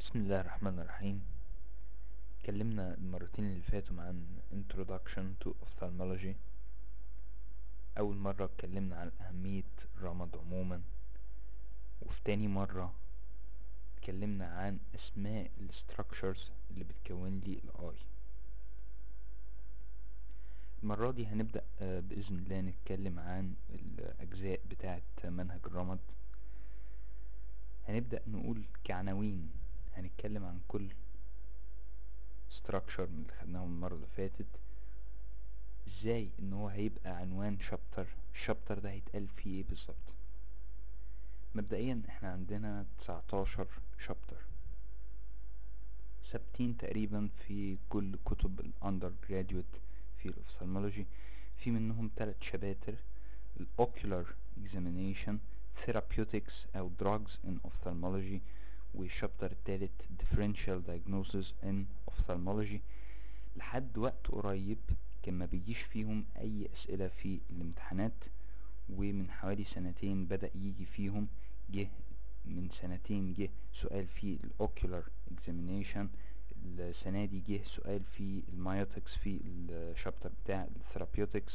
بسم الله الرحمن الرحيم اتكلمنا المرتين اللي فاتوا عن introduction to ophthalmology اول مرة اتكلمنا عن اهمية الرمد عموما وفي تاني مرة اتكلمنا عن اسماء الستراكشرز اللي بتكون لي الاي المرة دي هنبدأ آه، بإذن الله نتكلم عن الأجزاء بتاعة منهج الرمد هنبدأ نقول كعناوين هنتكلم عن كل structure من اللي خدناهم المرة اللي فاتت ازاي ان هو هيبقى عنوان شابتر الشابتر ده هيتقال فيه ايه بالظبط مبدئيا احنا عندنا 19 شابتر ثابتين تقريبا في كل كتب الاندر جراديويت في الاوفثالمولوجي في منهم ثلاث شباتر الاوكيولار examination therapeutics او drugs in ophthalmology والشابتر الثالث differential diagnosis in ophthalmology لحد وقت قريب كان ما بيجيش فيهم اي اسئلة في الامتحانات ومن حوالي سنتين بدأ يجي فيهم جه من سنتين جه سؤال في الاوكيولار examination السنة دي جه سؤال في المايوتكس في الشابتر بتاع الثيرابيوتكس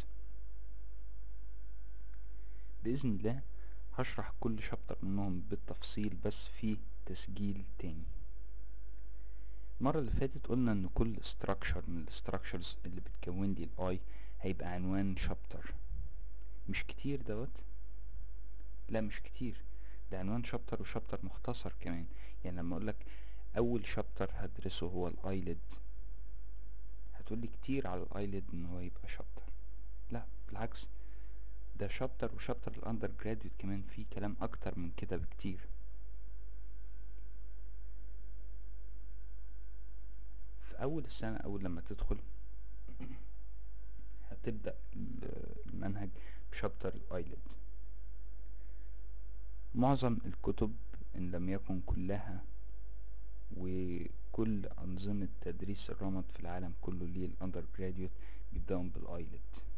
بإذن الله هشرح كل شابتر منهم بالتفصيل بس في تسجيل تاني المرة اللي فاتت قلنا ان كل structure من الستراكشرز اللي بتكون لي الاي هيبقى عنوان شابتر مش كتير دوت لا مش كتير ده عنوان شابتر وشابتر مختصر كمان يعني لما اقولك اول شابتر هدرسه هو الايلid هتقولي كتير على الايلid ان هو يبقى شابتر لا بالعكس ده شابتر وشابتر الاندر جراديوت كمان فيه كلام اكتر من كده بكتير في اول السنة اول لما تدخل هتبدأ المنهج بشابتر الايلد معظم الكتب ان لم يكن كلها وكل انظمة تدريس الرمد في العالم كله ليه الاندر جراديوت بيبدأوا بالايلد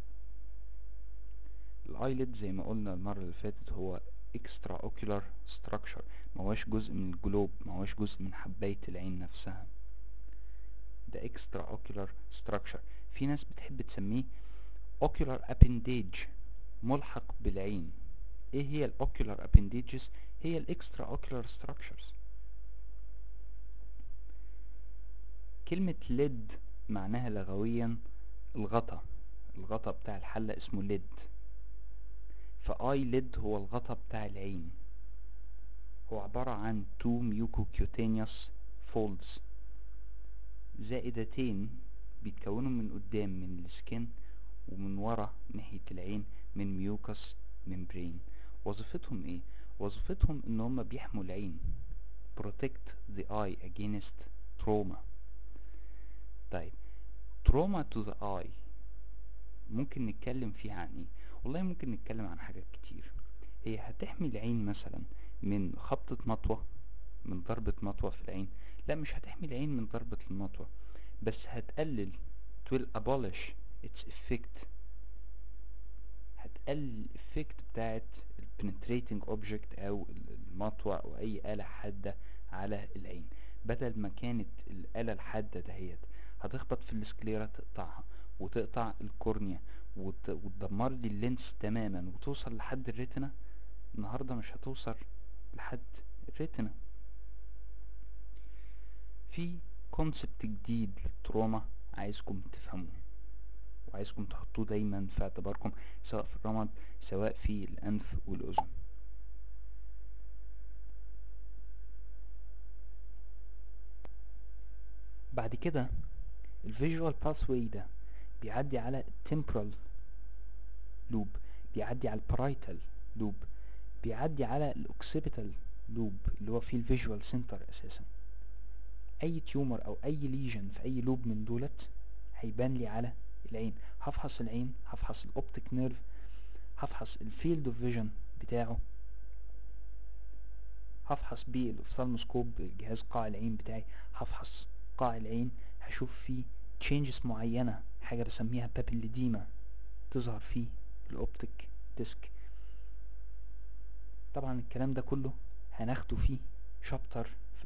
الايلد زي ما قلنا المرة اللي فاتت هو extra ocular structure ما هوش جزء من الجلوب ما هوش جزء من حباية العين نفسها ده extra ocular structure في ناس بتحب تسميه ocular appendage ملحق بالعين ايه هي الاوكيولار appendages هي الاكسترا اوكيولار structures كلمة lid معناها لغويا الغطا الغطا بتاع الحلة اسمه lid فاي ليد هو الغطا بتاع العين هو عبارة عن two mucocutaneous folds زائدتين بيتكونوا من قدام من السكن ومن ورا ناحية العين من ميوكس ممبرين وظيفتهم ايه وظيفتهم ان هم بيحموا العين protect the eye against trauma طيب trauma to the eye ممكن نتكلم فيها عن ايه والله ممكن نتكلم عن حاجات كتير هي هتحمي العين مثلا من خبطة مطوة من ضربة مطوة في العين لا مش هتحمي العين من ضربة المطوة بس هتقلل will abolish its effect هتقلل الافكت بتاعت penetrating object او المطوة او اي آلة حادة على العين بدل ما كانت الآلة الحادة دهيت هتخبط في السكليرا تقطعها وتقطع الكورنيا وت... وتدمر لي اللينس تماما وتوصل لحد الريتنا النهاردة مش هتوصل لحد الريتنا في كونسبت جديد للتروما عايزكم تفهموه وعايزكم تحطوه دايما في اعتباركم سواء في الرمد سواء في الانف والاذن بعد كده الفيجوال باثواي ده بيعدي على التمبرال لوب بيعدي على البرايتال لوب بيعدي على الاوكسيبيتال لوب اللي هو فيه الفيجوال سنتر اساسا اي تيومر او اي ليجن في اي لوب من دولت هيبان لي على العين هفحص العين هفحص الاوبتيك نيرف هفحص الفيلد اوف فيجن بتاعه هفحص بيه الاوفثالموسكوب جهاز قاع العين بتاعي هفحص قاع العين هشوف فيه تشينجز معينة حاجة بسميها بابيليديما تظهر فيه الاوبتيك ديسك طبعا الكلام ده كله هناخده فيه شابتر في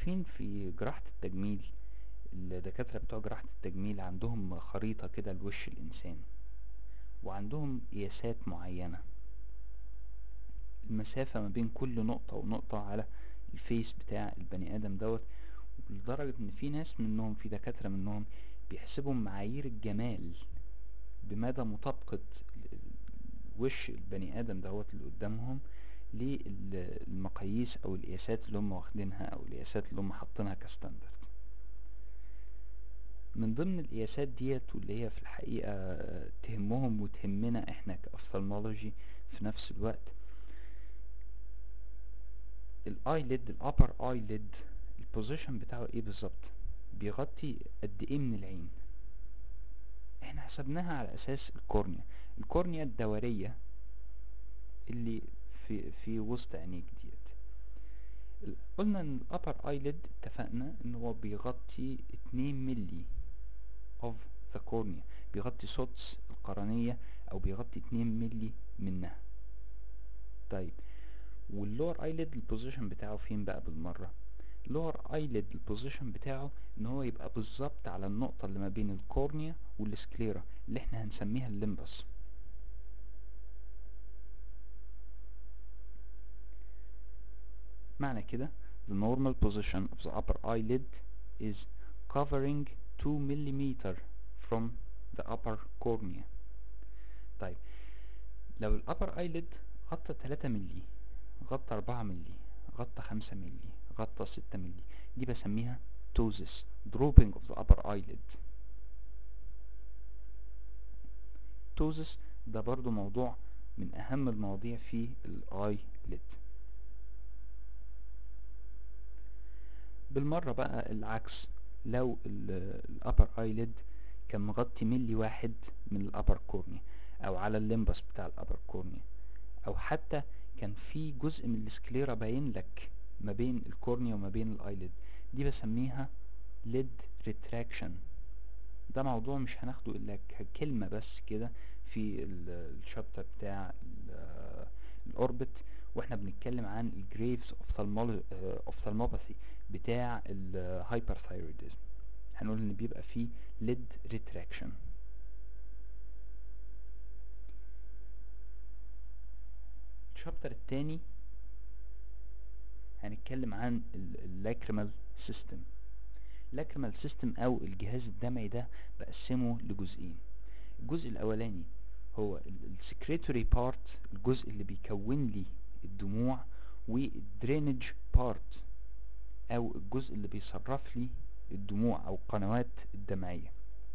عارفين في جراحة التجميل الدكاترة بتوع جراحة التجميل عندهم خريطة كده لوش الإنسان وعندهم قياسات معينة المسافة ما بين كل نقطة ونقطة على الفيس بتاع البني آدم دوت لدرجة ان في ناس منهم في دكاترة منهم بيحسبوا معايير الجمال بمدى مطابقة وش البني آدم دوت اللي قدامهم للمقاييس او القياسات اللي هم واخدينها او القياسات اللي هم حاطينها كستاندرد من ضمن القياسات ديت واللي هي في الحقيقة تهمهم وتهمنا احنا كأفثالمولوجي في نفس الوقت الايليد الابر ايليد البوزيشن بتاعه ايه بالظبط بيغطي قد ايه من العين احنا حسبناها على اساس الكورنيا الكورنيا الدورية اللي في في وسط عينيك ديت قلنا ان الابر ايليد اتفقنا ان هو بيغطي 2 ملي of the cornea بيغطي سدس القرنية او بيغطي 2 ملي منها طيب واللور ايليد البوزيشن بتاعه فين بقى بالمرة اللور ايليد البوزيشن بتاعه ان هو يبقى بالظبط على النقطة اللي ما بين الكورنيا والسكليرا اللي احنا هنسميها الليمبس معنى كده the normal position of the upper eyelid is covering 2 millimeter from the upper cornea طيب لو ال upper eyelid غطى 3 ملي غطى 4 ملي غطى 5 ملي غطى 6 ملي دي بسميها ptosis drooping of the upper eyelid ptosis ده برضو موضوع من اهم المواضيع في الاي ليد بالمرة بقى العكس لو الابر ايليد كان مغطي ملي واحد من الابر كورنيا او على الليمبس بتاع الابر كورنيا او حتى كان في جزء من السكليرا باين لك ما بين الكورنيا وما بين الايليد دي بسميها ليد ريتراكشن ده موضوع مش هناخده الا كلمة بس كده في الشابتر بتاع الاوربت واحنا بنتكلم عن الجريفز اوفثالموباثي بتاع الهايبرثايرويدزم هنقول ان بيبقى فيه ليد ريتراكشن الشابتر التاني هنتكلم عن اللاكريمال سيستم اللاكريمال سيستم او الجهاز الدمعي ده بقسمه لجزئين الجزء الاولاني هو السكريتوري بارت الجزء اللي بيكون لي الدموع والدرينج بارت او الجزء اللي بيصرف لي الدموع او القنوات الدمعية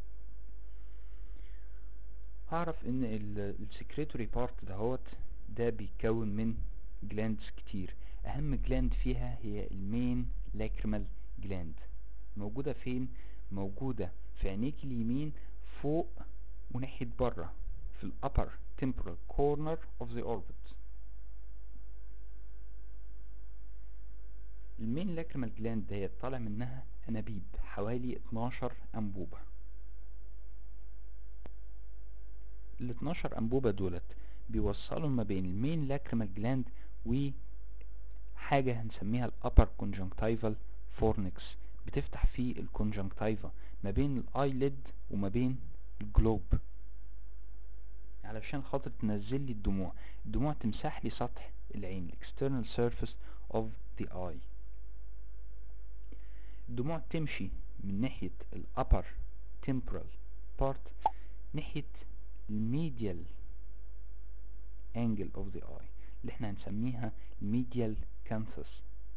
هعرف ان السكريتوري بارت دهوت ده بيتكون من جلاندز كتير اهم جلاند فيها هي المين لاكريمال جلاند موجودة فين موجودة في عينيك اليمين فوق وناحية بره في الابر temporal corner of the orbit المين لاكريمال جلاند ديت طالع منها انابيب حوالي 12 انبوبة ال 12 انبوبة دولت بيوصلوا ما بين المين لاكريمال جلاند وحاجة هنسميها الابر conjunctival fornix بتفتح فيه الكونجنكتيفا ما بين الايليد وما بين الجلوب علشان خاطر تنزل لي الدموع الدموع تمسح لي سطح العين external surface of the eye الدموع تمشي من ناحية الابر temporal part ناحية الميديال angle of the eye اللي احنا هنسميها medial canthus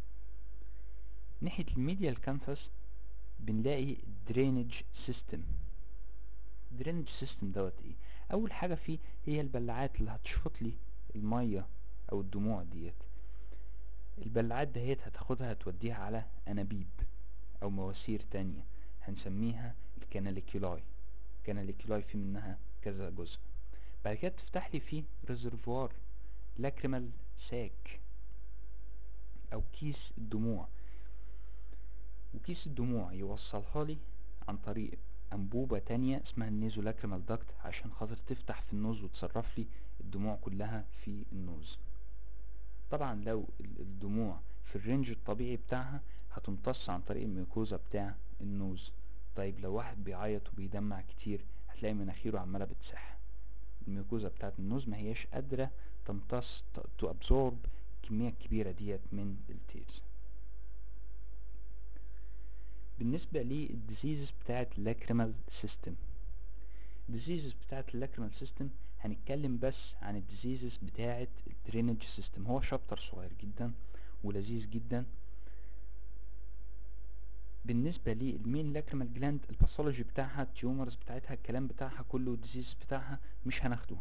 ناحية الميديال كانثس بنلاقي درينج سيستم درينج سيستم دوت ايه اول حاجة فيه هي البلعات اللي هتشفط لي المية او الدموع ديت البلعات دهيت هتاخدها هتوديها على انابيب او مواسير تانية هنسميها الكاناليكولاي الكاناليكولاي في منها كذا جزء بعد كده تفتح لي فيه ريزرفوار لاكريمال ساك او كيس الدموع وكيس الدموع يوصلها لي عن طريق انبوبة تانية اسمها النيزو لاكريمال داكت عشان خاطر تفتح في النوز وتصرف لي الدموع كلها في النوز طبعا لو الدموع في الرينج الطبيعي بتاعها هتمتص عن طريق الميوكوزا بتاع النوز طيب لو واحد بيعيط وبيدمع كتير هتلاقي مناخيره عمالة بتسح الميوكوزا بتاعت النوز ما هياش قادرة تمتص تو ابزورب الكمية الكبيرة ديت من التيرز بالنسبة للديزيزز بتاعت اللاكريمال سيستم الديزيزز بتاعت اللاكريمال سيستم هنتكلم بس عن الديزيزز بتاعت الدرينج سيستم هو شابتر صغير جدا ولذيذ جدا بالنسبة للمين لاكريمال جلاند الباثولوجي بتاعها التيومرز بتاعتها الكلام بتاعها كله الديزيز بتاعها مش هناخده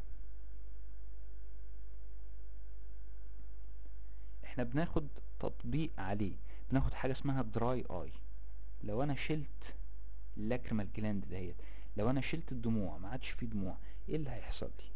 احنا بناخد تطبيق عليه بناخد حاجة اسمها دراي اي لو انا شلت اللاكريمال جلاند دهيت لو انا شلت الدموع ما عادش فيه دموع ايه اللي هيحصل لي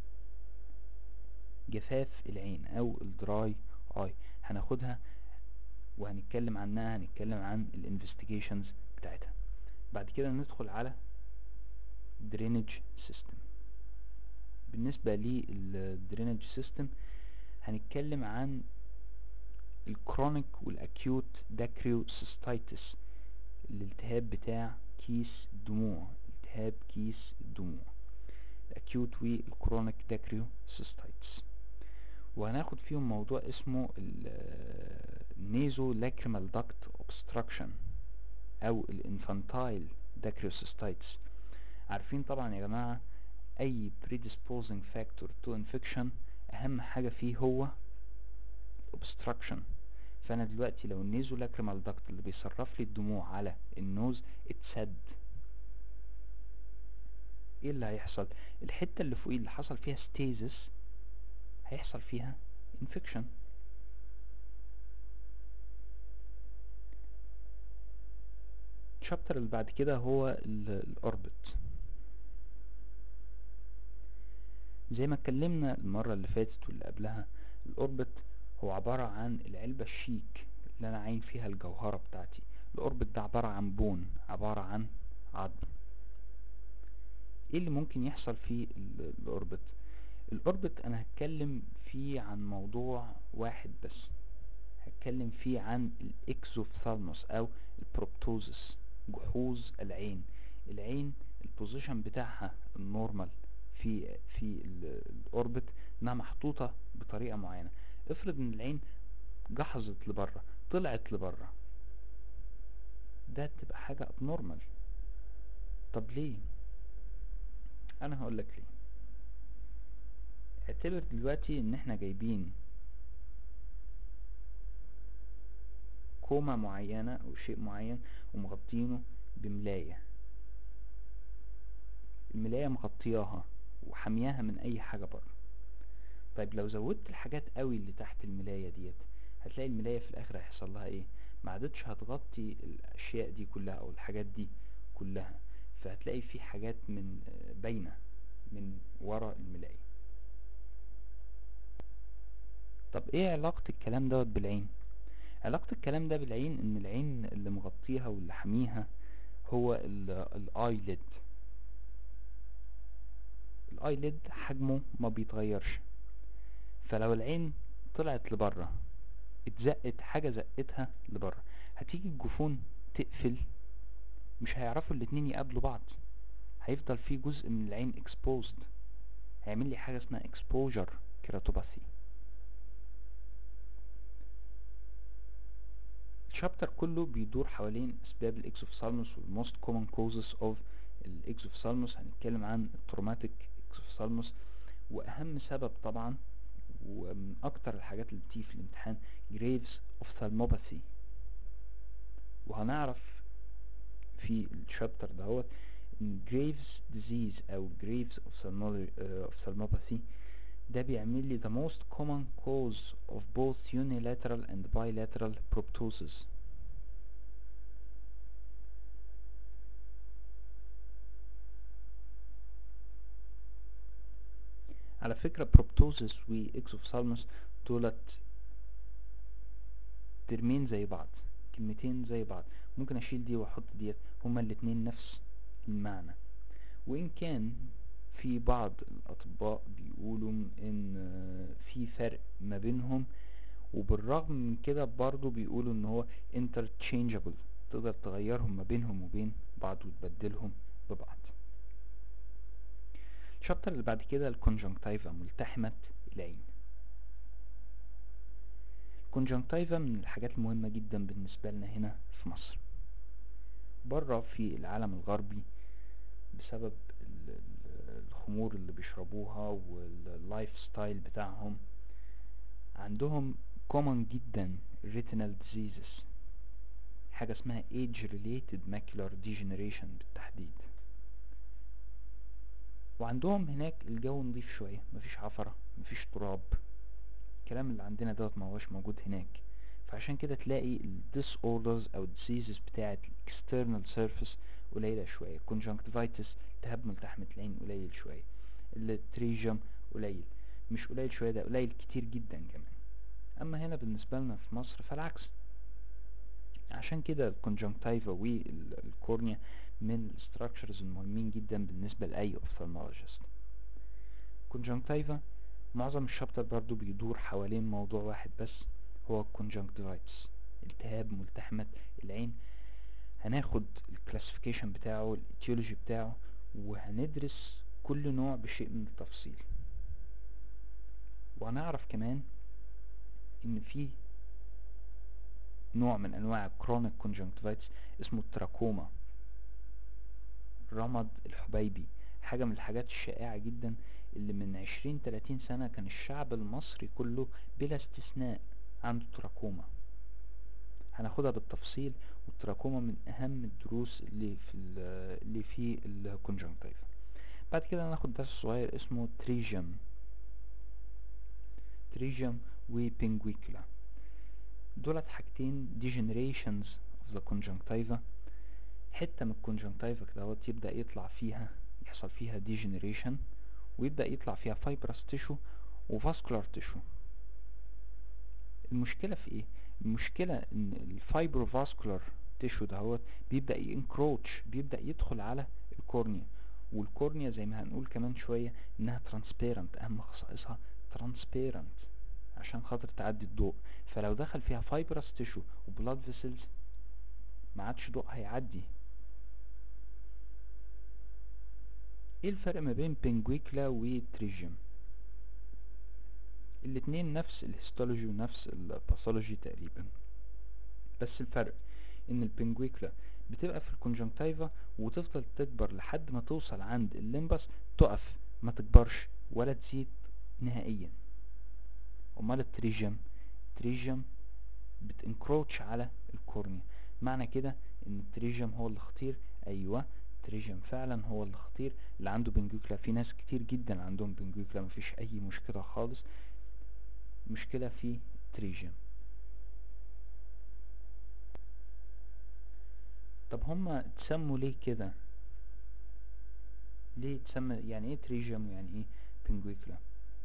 جفاف العين او الدراي اي هناخدها وهنتكلم عنها هنتكلم عن الانفستيجيشنز بتاعتها بعد كده ندخل على درينج سيستم بالنسبة للدرينج سيستم هنتكلم عن الكرونيك والاكيوت داكريو سيستايتس الالتهاب بتاع كيس الدموع التهاب كيس الدموع الاكيوت والكرونيك داكريو سيستايتس وهناخد فيهم موضوع اسمه النيزو لاكريمال داكت اوبستراكشن او الانفانتايل داكريوسيستايتس عارفين طبعا يا جماعة اي predisposing factor to infection اهم حاجة فيه هو obstruction فانا دلوقتي لو النيزو لاكريمال داكت اللي بيصرف لي الدموع على النوز اتسد ايه اللي هيحصل الحتة اللي فوقيه اللي حصل فيها ستيزس هيحصل فيها infection الشابتر اللي بعد كده هو الاوربت زي ما اتكلمنا المرة اللي فاتت واللي قبلها الاوربت هو عبارة عن العلبة الشيك اللي انا عاين فيها الجوهرة بتاعتي الاوربت ده عبارة عن بون عبارة عن عظم ايه اللي ممكن يحصل في الاوربت الاوربت انا هتكلم فيه عن موضوع واحد بس هتكلم فيه عن الاكزوفثالموس او البروبتوزس جحوظ العين العين البوزيشن بتاعها النورمال في في الاوربت انها محطوطة بطريقة معينة افرض ان العين جحظت لبره طلعت لبره ده تبقى حاجة ابنورمال طب ليه انا هقولك ليه اعتبر دلوقتي ان احنا جايبين كومة معينة او شيء معين ومغطينه بملاية الملاية مغطياها وحمياها من اي حاجة بره طيب لو زودت الحاجات قوي اللي تحت الملاية ديت هتلاقي الملاية في الاخر هيحصل لها ايه ما عادتش هتغطي الاشياء دي كلها او الحاجات دي كلها فهتلاقي في حاجات من باينة من ورا الملاية طب ايه علاقة الكلام دوت بالعين علاقة الكلام ده بالعين ان العين اللي مغطيها واللي حميها هو الايلid الايلid حجمه ما بيتغيرش فلو العين طلعت لبره اتزقت حاجة زقتها لبره هتيجي الجفون تقفل مش هيعرفوا الاتنين يقابلوا بعض هيفضل في جزء من العين exposed هيعمل لي حاجة اسمها exposure keratopathy الشابتر كله بيدور حوالين اسباب الاكسوفثالموس والموست كومن كوزز اوف الاكسوفثالموس هنتكلم عن التروماتيك اكسوفثالموس واهم سبب طبعا ومن اكتر الحاجات اللي بتيجي في الامتحان جريفز اوفثالموباثي وهنعرف في الشابتر دهوت ان جريفز ديزيز او جريفز اوفثالموباثي ده بيعمل لي the most common cause of both unilateral and bilateral proptosis على فكرة proptosis و exophthalmos دولت ترمين زي بعض كلمتين زي بعض ممكن اشيل دي واحط ديت هما الاتنين نفس المعنى وان كان في بعض الاطباء بيقولوا ان في فرق ما بينهم وبالرغم من كده برضو بيقولوا ان هو interchangeable تقدر تغيرهم ما بينهم وبين بعض وتبدلهم ببعض الشابتر اللي بعد كده الكونجنكتيفا ملتحمة العين الكونجنكتيفا من الحاجات المهمة جدا بالنسبة لنا هنا في مصر بره في العالم الغربي بسبب الخمور اللي بيشربوها واللايف ستايل بتاعهم عندهم common جدا retinal diseases حاجة اسمها age related macular degeneration بالتحديد وعندهم هناك الجو نظيف شوية مفيش عفرة مفيش تراب الكلام اللي عندنا دوت ما هوش موجود هناك فعشان كده تلاقي ال disorders او diseases بتاعة external surface قليلة شوية conjunctivitis التهاب ملتحمة العين قليل شوية التريجم قليل مش قليل شوية ده قليل كتير جدا كمان اما هنا بالنسبة لنا في مصر فالعكس عشان كده الكونجنكتيفا والكورنيا من الستراكشرز المهمين جدا بالنسبة لأي ophthalmologist الكونجنكتيفا معظم الشابتر برضو بيدور حوالين موضوع واحد بس هو الكونجنكتيفايتس التهاب ملتحمة العين هناخد الكلاسيفيكيشن بتاعه الاتيولوجي بتاعه وهندرس كل نوع بشيء من التفصيل وهنعرف كمان ان في نوع من انواع الكرونيك كونجنكتيفايتس اسمه التراكوما رمد الحبيبي حاجة من الحاجات الشائعة جدا اللي من عشرين تلاتين سنة كان الشعب المصري كله بلا استثناء عنده تراكوما هناخدها بالتفصيل والتراكوما من اهم الدروس اللي في اللي في الكونجنكتيفا بعد كده هناخد درس صغير اسمه تريجم تريجم وبينجويكلا دولت حاجتين degenerations of the conjunctiva حتة من الكونجنكتيفا كده اهوت يبدأ يطلع فيها يحصل فيها degeneration ويبدأ يطلع فيها fibrous tissue وفاسكولار tissue المشكلة في ايه؟ المشكلة ان الفايبروفاسكولار تيشو دهوت بيبدأ ينكروتش بيبدأ يدخل على الكورنيا والكورنيا زي ما هنقول كمان شوية انها ترانسبيرنت اهم خصائصها ترانسبيرنت عشان خاطر تعدي الضوء فلو دخل فيها فايبرس تيشو وبلاد فيسلز ما عادش ضوء هيعدي ايه الفرق ما بين بنجويكلا وتريجيوم الاتنين نفس الهيستولوجي ونفس الباثولوجي تقريبا بس الفرق ان البنجويكلا بتبقى في الكونجنكتيفا وتفضل تكبر لحد ما توصل عند الليمبس تقف ما تكبرش ولا تزيد نهائيا امال التريجيوم التريجيوم بتنكروتش على الكورنيا معنى كده ان التريجيوم هو اللي خطير ايوه التريجيوم فعلا هو اللي خطير اللي عنده بنجوكلا في ناس كتير جدا عندهم بنجوكلا مفيش اي مشكلة خالص مشكلة في تريجيوم طب هما اتسموا ليه كده ليه اتسمى يعني ايه تريجيوم ويعني ايه بنجويكلا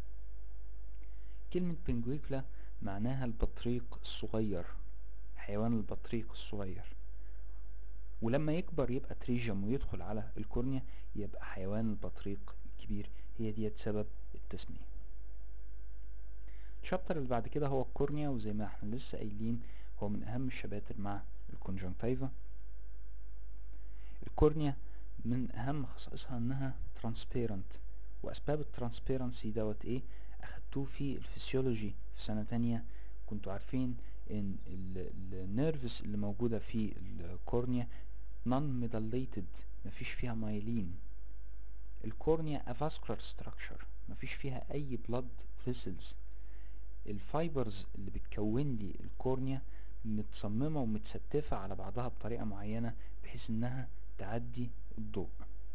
كلمة بنجويكلا معناها البطريق الصغير حيوان البطريق الصغير ولما يكبر يبقى تريجيوم ويدخل على الكورنيا يبقى حيوان البطريق الكبير هي ديت سبب التسمية الشابتر اللي بعد كده هو الكورنيا وزي ما احنا لسه قايلين هو من اهم الشباتر مع الكونجنكتيفا الكورنيا من اهم خصائصها انها ترانسبيرنت واسباب الترانسبيرنسي دوت ايه اخدتوه في الفسيولوجي في سنة تانية كنتوا عارفين ان النيرفز اللي موجودة في الكورنيا نون ميداليتد مفيش فيها مايلين الكورنيا avascular structure مفيش فيها اي blood vessels الفايبرز اللي بتكون لي الكورنيا متصممة ومتستفة على بعضها بطريقة معينة بحيث انها تعدي الضوء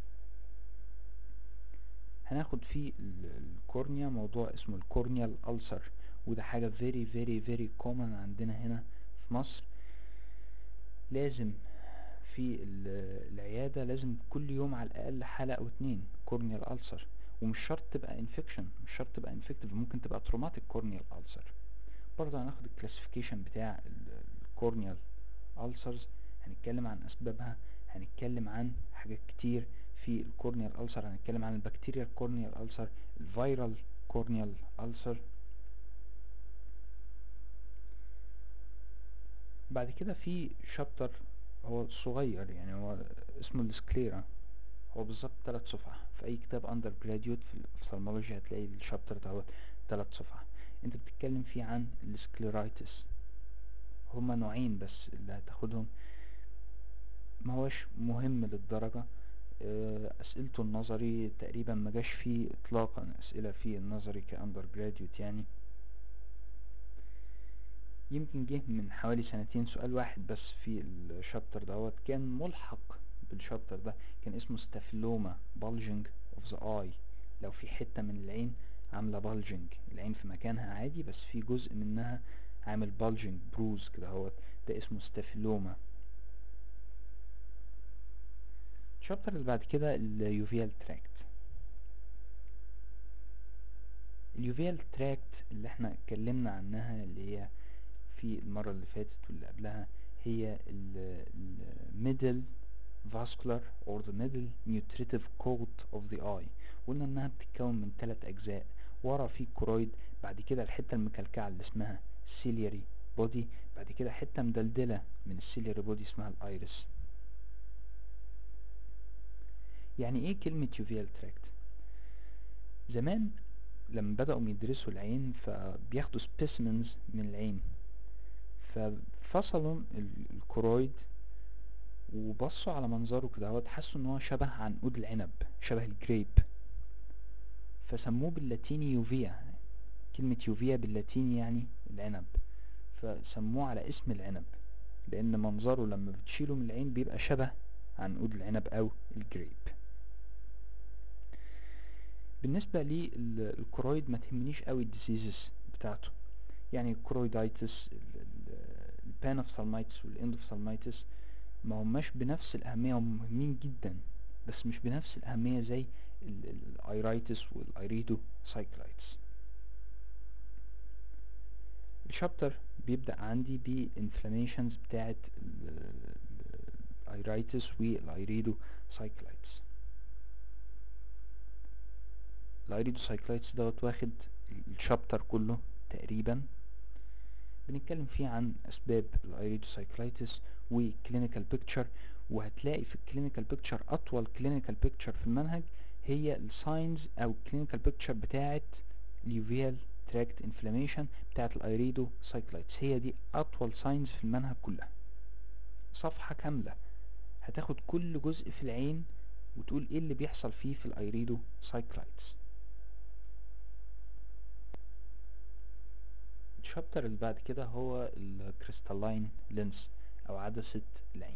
هناخد في الكورنيا موضوع اسمه الكورنيال ألسر وده حاجة very very very common عندنا هنا في مصر لازم في العيادة لازم كل يوم على الأقل حالة أو اتنين كورنيال ألسر ومش شرط تبقى انفكشن مش شرط تبقى انفكتيف ممكن تبقى تروماتيك كورنيال ألسر برضه هناخد الكلاسيفيكيشن بتاع الكورنيال ألسرز هنتكلم عن أسبابها هنتكلم عن حاجات كتير في الكورنيال ألسر هنتكلم عن البكتيريا كورنيال ألسر الفيرال كورنيال ألسر بعد كده في شابتر هو صغير يعني هو اسمه السكليرا هو بالظبط تلات صفح في اي كتاب اندر جراديوت في الافثالمولوجي هتلاقي الشابتر دوت تلات صفح انت بتتكلم فيه عن السكليرايتس هما نوعين بس اللي هتاخدهم ما هوش مهم للدرجة آه، اسئلته النظري تقريبا ما جاش فيه اطلاقا اسئلة فيه النظري كاندر جراديوت يعني يمكن جه من حوالي سنتين سؤال واحد بس في الشابتر دوت كان ملحق بالشابتر ده كان اسمه ستافيلوما bulging of the eye لو في حتة من العين عاملة bulging العين في مكانها عادي بس في جزء منها عامل bulging بروز كده هوت ده اسمه ستافيلوما الشابتر اللي بعد كده اليوفيال تراكت اليوفيال تراكت اللي احنا اتكلمنا عنها اللي هي في المرة اللي فاتت واللي قبلها هي الميدل vascular or the middle nutritive coat of the eye قلنا انها بتتكون من ثلاث اجزاء ورا في كرويد بعد كده الحتة المكلكعة اللي اسمها ciliary body بعد كده حتة مدلدلة من السيلياري بودي اسمها الايرس يعني ايه كلمة يوفيال تراكت زمان لما بدأوا يدرسوا العين فبياخدوا specimens من العين ففصلوا الكرويد وبصوا على منظره كده اهوت حسوا ان هو شبه عنقود العنب شبه الجريب فسموه باللاتيني يوفيا كلمة يوفيا باللاتيني يعني العنب فسموه على اسم العنب لان منظره لما بتشيله من العين بيبقى شبه عنقود العنب او الجريب بالنسبة للكرويد ما تهمنيش قوي الديسيزز بتاعته يعني الكرويدايتس البانوفثالمايتس والاندوفثالمايتس ما هماش بنفس الأهمية هم مهمين جدا بس مش بنفس الأهمية زي الايرايتس والايريدو سايكلايتس الشابتر بيبدأ عندي بانفلاميشنز بتاعت الايرايتس والايريدو سايكلايتس الايريدو سايكلايتس دوت واخد الشابتر كله تقريبا بنتكلم فيه عن اسباب الايريدو سايكلايتس وكلينيكال بيكتشر وهتلاقي في الكلينيكال بيكتشر اطول كلينيكال بيكتشر في المنهج هي الساينز او الكلينيكال بيكتشر بتاعت اليوفيال تراكت انفلاميشن بتاعت الايريدو سايكلايتس هي دي اطول ساينز في المنهج كلها صفحة كاملة هتاخد كل جزء في العين وتقول ايه اللي بيحصل فيه في الايريدو سايكلايتس الشابتر اللي بعد كده هو الكريستالين لينس او عدسة العين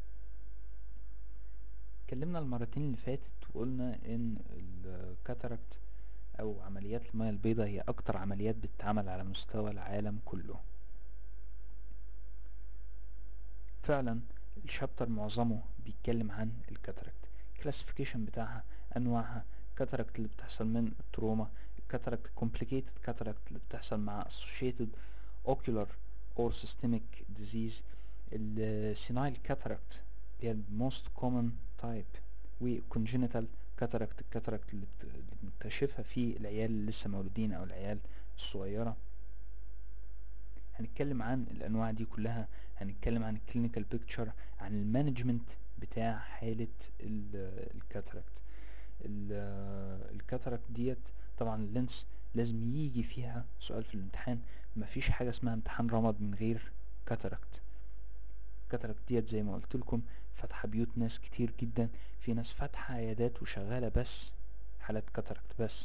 اتكلمنا المرتين اللي فاتت وقلنا ان الكاتاراكت او عمليات المياه البيضاء هي اكتر عمليات بتتعمل على مستوى العالم كله فعلا الشابتر معظمه بيتكلم عن الكاتاراكت الكلاسيفيكيشن بتاعها انواعها كاتاراكت اللي بتحصل من التروما الكاتاراكت complicated كاتاراكت اللي بتحصل مع associated ocular or systemic disease السينايل كاتاراكت اللي هي most common type وcongenital كاتاراكت الكاتاراكت اللي بنكتشفها في العيال اللي لسه مولودين او العيال الصغيرة هنتكلم عن الانواع دي كلها هنتكلم عن الكلينيكال بيكتشر عن المانجمنت بتاع حالة الكاتاراكت الكاتاراكت ديت طبعا اللينس لازم يجي فيها سؤال في الامتحان مفيش حاجة اسمها امتحان رمض من غير كاتاراكت كاتاراكت ديت زي ما قلت لكم فاتحة بيوت ناس كتير جدا في ناس فاتحة عيادات وشغالة بس حالات كاتاراكت بس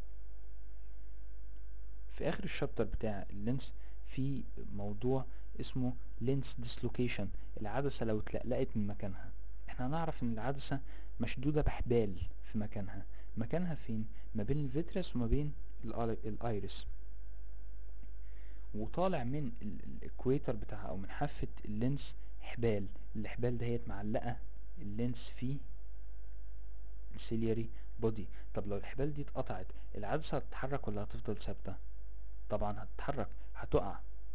في اخر الشابتر بتاع اللينس في موضوع اسمه لينس ديسلوكيشن العدسة لو اتلقلقت من مكانها احنا هنعرف ان العدسة مشدودة بحبال في مكانها مكانها فين ما بين الفيترس وما بين الايرس وطالع من الاكويتر بتاعها او من حافة اللينس حبال الحبال دهيت معلقة اللينس في السيلياري بودي طب لو الحبال دي اتقطعت العدسة هتتحرك ولا هتفضل ثابتة طبعا هتتحرك هتقع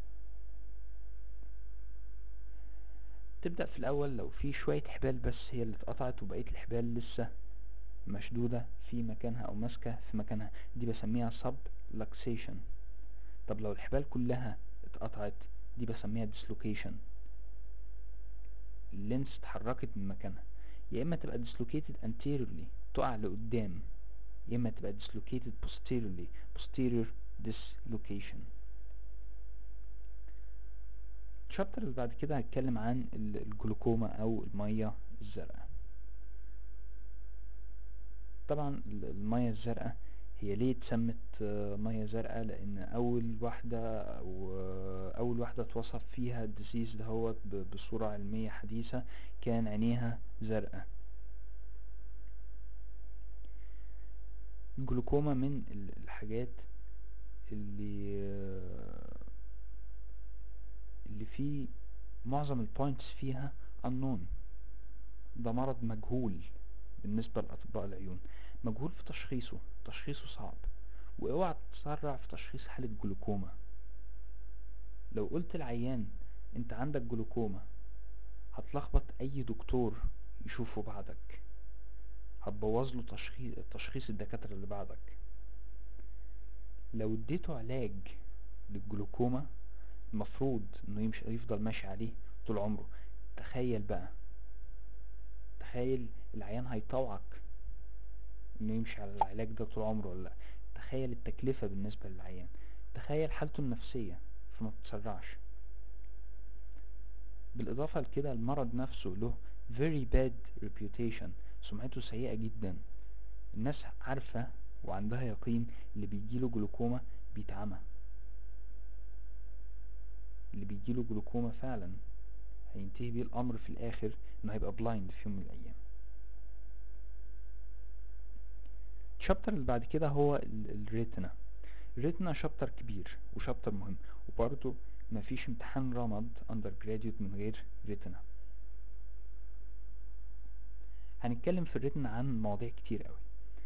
تبدأ في الاول لو في شوية حبال بس هي اللي اتقطعت وبقية الحبال لسه مشدودة في مكانها او ماسكة في مكانها دي بسميها سب لاكسيشن طب لو الحبال كلها اتقطعت دي بسميها ديسلوكيشن اللينس اتحركت من مكانها يا اما تبقى dislocated anteriorly تقع لقدام يا اما تبقى dislocated posteriorly posterior dislocation الشابتر اللي بعد كده هتكلم عن ال- الجلوكوما او المية الزرقاء طبعا ال- المية الزرقاء هي ليه اتسمت آه، مية زرقاء لان اول واحدة او آه، اول واحدة اتوصف فيها الديسيز دهوت ب- بصورة علمية حديثة كان عينيها زرقاء الجلوكوما من ال- الحاجات اللي آه، اللي فيه معظم البوينتس فيها unknown ده مرض مجهول بالنسبة لأطباء العيون مجهول في تشخيصه تشخيصه صعب واوعى تسرع في تشخيص حالة جلوكوما لو قلت العيان انت عندك جلوكوما هتلخبط اي دكتور يشوفه بعدك هتبوظ له تشخيص تشخيص الدكاترة اللي بعدك لو اديته علاج للجلوكوما المفروض انه يمشي يفضل ماشي عليه طول عمره تخيل بقى تخيل العيان هيطوعك انه يمشي على العلاج ده طول عمره ولا لا تخيل التكلفة بالنسبة للعيان تخيل حالته النفسية فما تتسرعش بالإضافة لكده المرض نفسه له very bad reputation سمعته سيئة جدا الناس عارفة وعندها يقين اللي بيجيله جلوكوما بيتعمى اللي بيجيله جلوكوما فعلا هينتهي بيه الأمر في الآخر إنه هيبقى بلايند في يوم من الأيام الشابتر اللي بعد كده هو ال- الريتنا الريتنا شابتر كبير وشابتر مهم وبرضه مفيش امتحان رمض اندر جراديوت من غير ريتنا هنتكلم في الريتنا عن مواضيع كتير قوي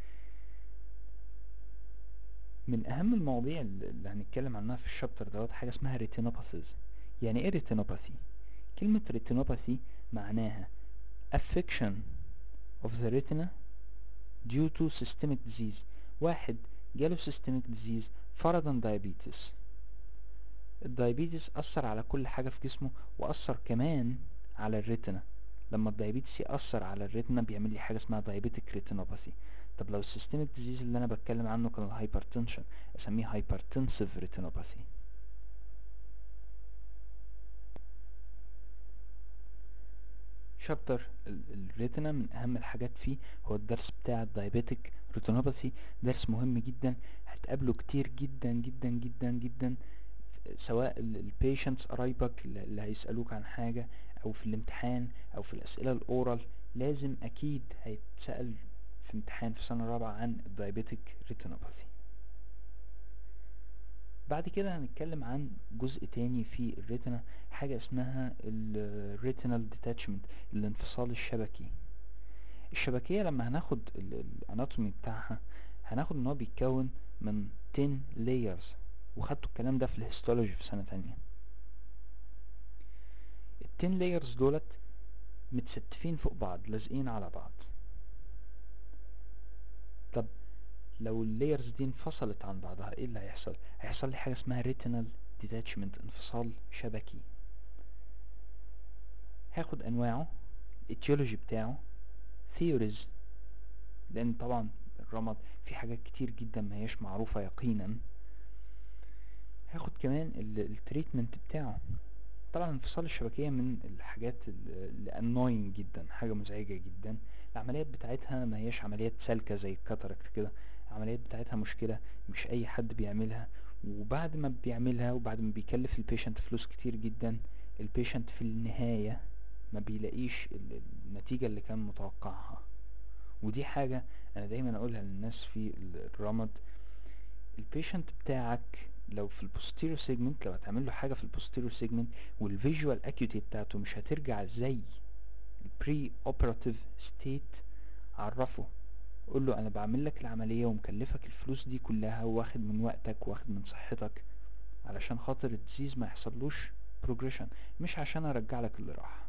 من اهم المواضيع اللي اللي هنتكلم عنها في الشابتر دوت حاجه اسمها ريتينوباثيز يعني ايه ريتينوباثي كلمه ريتينوباثي معناها affection of the retina due to systemic disease واحد جاله systemic disease فرضا diabetes الدايابيتس أثر على كل حاجة في جسمه وأثر كمان على الريتنا لما الدايابيتس يأثر على الريتنا بيعمل لي حاجة اسمها diabetic retinopathy طب لو السيستميك ديزيز اللي أنا بتكلم عنه كان الهايبرتنشن أسميه hypertensive retinopathy شابتر الريتنا من اهم الحاجات فيه هو الدرس بتاع الدايابيتك ريتينوباثي درس مهم جدا هتقابله كتير جدا جدا جدا جدا سواء البيشنتس قرايبك اللي اللي هيسألوك عن حاجة او في الامتحان او في الاسئلة الاورال لازم اكيد هيتسأل في امتحان في سنة رابعة عن الدايابيتك ريتينوباثي بعد كده هنتكلم عن جزء تاني في الريتنا حاجة اسمها الريتينال ديتاتشمنت الانفصال الشبكي الشبكية لما هناخد الاناتومي بتاعها هناخد ان هو بيتكون من 10 layers وخدتوا الكلام ده في الهيستولوجي في سنة تانية ال 10 layers دولت متستفين فوق بعض لازقين على بعض طب لو اللايرز دي انفصلت عن بعضها ايه اللي هيحصل هيحصل لي حاجه اسمها retinal detachment انفصال شبكي هاخد انواعه الاتيولوجي بتاعه theories لان طبعا الرمد في حاجات كتير جدا ما هيش معروفه يقينا هاخد كمان التريتمنت بتاعه طبعا انفصال الشبكية من الحاجات اللي annoying جدا حاجة مزعجة جدا العمليات بتاعتها ما هيش عمليات سالكة زي الكاتاراكت كده العمليات بتاعتها مشكلة مش اي حد بيعملها وبعد ما بيعملها وبعد ما بيكلف البيشنت فلوس كتير جدا البيشنت في النهاية ما بيلاقيش ال- النتيجة اللي كان متوقعها ودي حاجة انا دايما اقولها للناس في الرمد البيشنت بتاعك لو في البوستيريو سيجمنت لو هتعمل له حاجه في البوستيريو سيجمنت والفيجوال اكيوتي بتاعته مش هترجع زي البري اوبراتيف ستيت عرفه قول له انا بعمل لك العمليه ومكلفك الفلوس دي كلها واخد من وقتك واخد من صحتك علشان خاطر الديزيز ما يحصلوش بروجريشن مش عشان ارجع لك اللي راح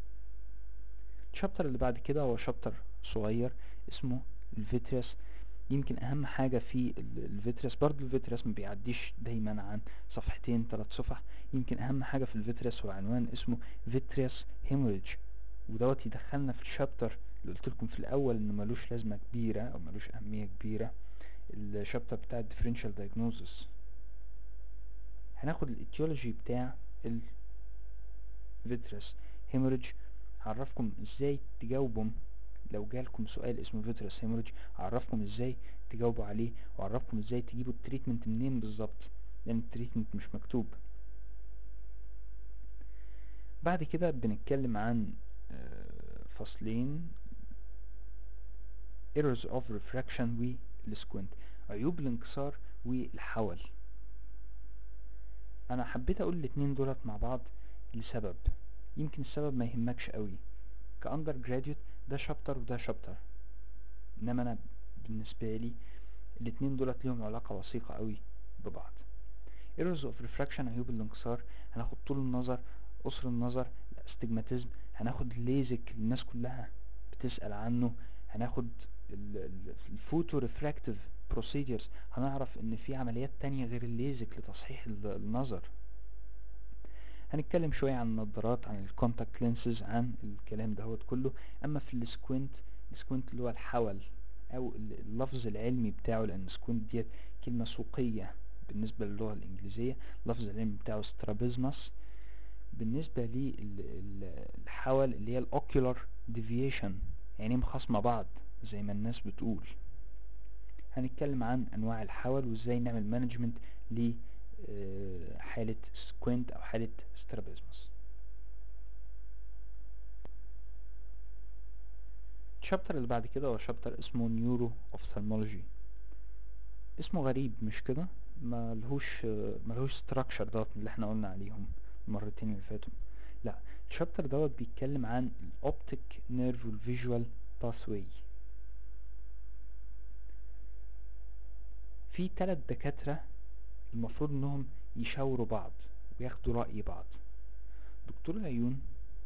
الشابتر اللي بعد كده هو شابتر صغير اسمه الفيتريس يمكن اهم حاجة في ال- الفيتريس برضو الفيتريس ما بيعديش دايما عن صفحتين ثلاث صفح يمكن اهم حاجة في الفيتريس هو عنوان اسمه فيتريس هيموريج ودوت يدخلنا في الشابتر اللي قلت لكم في الاول انه ملوش لازمة كبيرة او ملوش اهمية كبيرة الشابتر بتاع الديفرنشال diagnosis هناخد الاتيولوجي بتاع الفيتريس هيموريج هعرفكم ازاي تجاوبوا لو جالكم سؤال اسمه فيتريس هيموريج هعرفكم ازاي تجاوبوا عليه وأعرفكم ازاي تجيبوا التريتمنت منين بالظبط لان التريتمنت مش مكتوب بعد كده بنتكلم عن آه، فصلين errors of refraction والسكوينت عيوب الانكسار والحول انا حبيت اقول الاتنين دولت مع بعض لسبب يمكن السبب ما يهمكش قوي كاندر جراديوت ده شابتر وده شابتر انما انا بالنسبه لي الاتنين دولت ليهم علاقه وثيقه قوي ببعض errors of refraction عيوب الانكسار هناخد طول النظر قصر النظر الاستجماتيزم هناخد الليزك الناس كلها بتسأل عنه هناخد الفوتو ريفراكتيف بروسيدرز هنعرف ان في عمليات تانية غير الليزك لتصحيح ال- النظر هنتكلم شوية عن النظارات عن الكونتاكت لينسز عن الكلام دهوت كله اما في السكوينت السكوينت اللي هو الحول او ال- اللفظ العلمي بتاعه لان السكوينت ديت كلمة سوقية بالنسبة للغة الانجليزية اللفظ العلمي بتاعه سترابيزمس بالنسبة للحول اللي هي الاوكيولار ديفيشن يعني مخاصمة بعض زي ما الناس بتقول هنتكلم عن انواع الحول وازاي نعمل مانجمنت لحالة سكوينت او حالة سترابيزمس الشابتر اللي بعد كده هو شابتر اسمه نيورو اوفثالمولوجي اسمه غريب مش كده ملهوش ملهوش ستراكشر دوت من اللي احنا قلنا عليهم المرتين اللي فاتوا لا الشابتر دوت بيتكلم عن الاوبتيك نيرف والفيجوال باثواي في ثلاث دكاترة المفروض انهم يشاوروا بعض وياخدوا رأي بعض دكتور العيون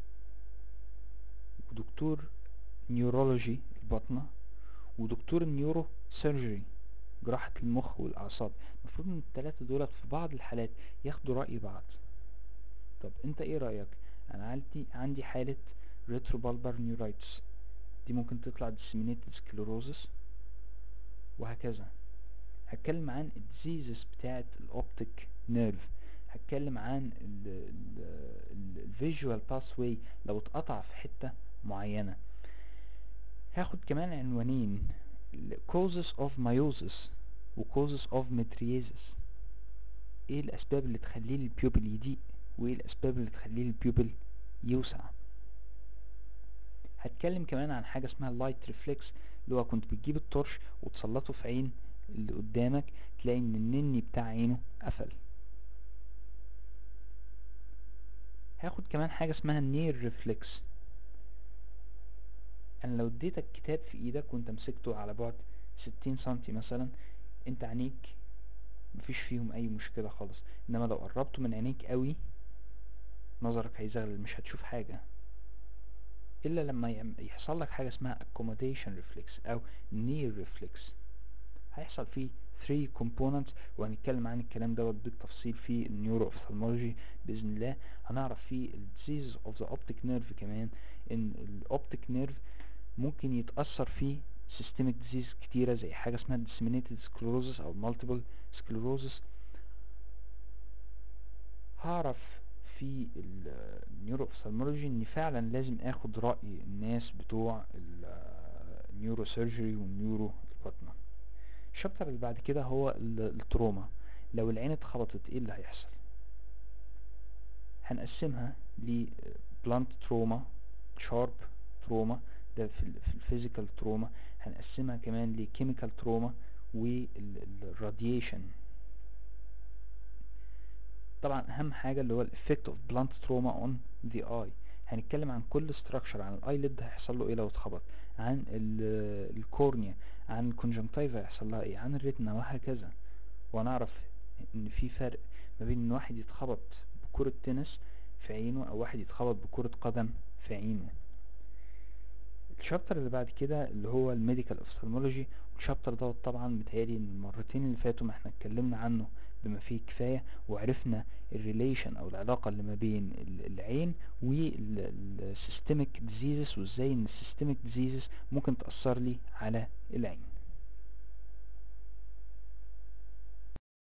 ودكتور نيورولوجي البطنة ودكتور النيورو سيرجري جراحة المخ والأعصاب المفروض ان التلاتة دولت في بعض الحالات ياخدوا رأي بعض طب انت ايه رأيك انا عندي عندي حالة ريتروبالبر نيورايتس دي ممكن تطلع disseminated sclerosis وهكذا هتكلم عن الديزيزز بتاعت الاوبتيك نيرف هتكلم عن الفيجوال باثواي لو اتقطع في حتة معينة هاخد كمان عنوانين ال causes of meiosis و causes of metriasis ايه الاسباب اللي تخليه البيوبل يضيق وايه الاسباب اللي تخليه البيوبل يوسع هتكلم كمان عن حاجة اسمها اللايت ريفلكس اللي هو كنت بتجيب الطرش وتسلطه في عين اللي قدامك تلاقي ان النني بتاع عينه قفل هاخد كمان حاجة اسمها النير ريفلكس انا لو اديتك كتاب في ايدك وانت مسكته على بعد ستين سنتي مثلا انت عينيك مفيش فيهم اي مشكلة خالص انما لو قربته من عينيك قوي نظرك هيزغلل مش هتشوف حاجة الا لما يعم- يحصل لك حاجة اسمها accommodation reflex او near reflex هيحصل فيه 3 components وهنتكلم عن الكلام دوت بالتفصيل في النيورو ophthalmology باذن الله هنعرف فيه ال disease of the optic nerve كمان ان الاوبتيك نيرف ممكن يتأثر فيه systemic disease كتيرة زي حاجة اسمها disseminated sclerosis او multiple sclerosis هعرف في النيورو اوفثالمولوجي ان فعلا لازم اخد رأي الناس بتوع النيورو سيرجري والنيورو البطنة الشابتر اللي بعد كده هو ال- التروما لو العين اتخبطت ايه اللي هيحصل هنقسمها ل بلانت تروما شارب تروما ده في ال- في الفيزيكال تروما هنقسمها كمان لكيميكال تروما والراديشن طبعا اهم حاجه اللي هو الافكت اوف بلانت تروما اون ذا اي هنتكلم عن كل ستراكشر عن الايلid هيحصل له ايه لو اتخبط عن ال- الكورنيا عن الكونجنكتيفا هيحصل لها ايه عن الريتنا وهكذا وهنعرف ان في فرق ما بين ان واحد يتخبط بكرة تنس في عينه او واحد يتخبط بكرة قدم في عينه الشابتر اللي بعد كده اللي هو الميديكال اوفثالمولوجي والشابتر دوت طبعا متهيألي ان المرتين اللي فاتوا ما احنا اتكلمنا عنه بما فيه كفاية وعرفنا الريليشن او العلاقة اللي ما بين ال- العين والسيستميك ديزيزز وازاي ان السيستميك ديزيزز ممكن تأثر لي على العين